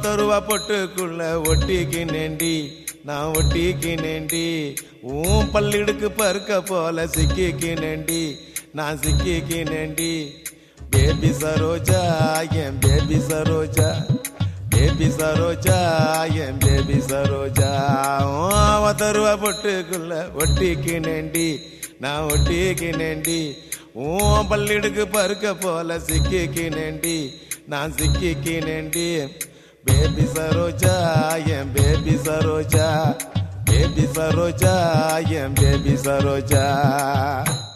ஒத்தருவா பொட்டுக்குள்ள ஒட்டிக்கினேண்டி நான் ஒட்டிக்கினேண்டி உன் பல்லிடுக்கு பருக்க போல சிக்கிக்கினேண்டி நான் சிக்கிக்கினேண்டி பேபி சரோஜா என் பேபி சரோஜா பேபி சரோஜா என் பேபி சரோஜா ஒத்தருவா பொட்டுக்குள்ள ஒட்டிக்கினேண்டி நான் ஒட்டிக்கினேண்டி உன் பல்லிடுக்கு பருக்க போல சிக்கிக்கினேண்டி நான் சிக்கிக்கினேண்டி பேபி சரோஜா என் பேபி சரோஜா பேபி சரோஜா என் பேபி சரோஜா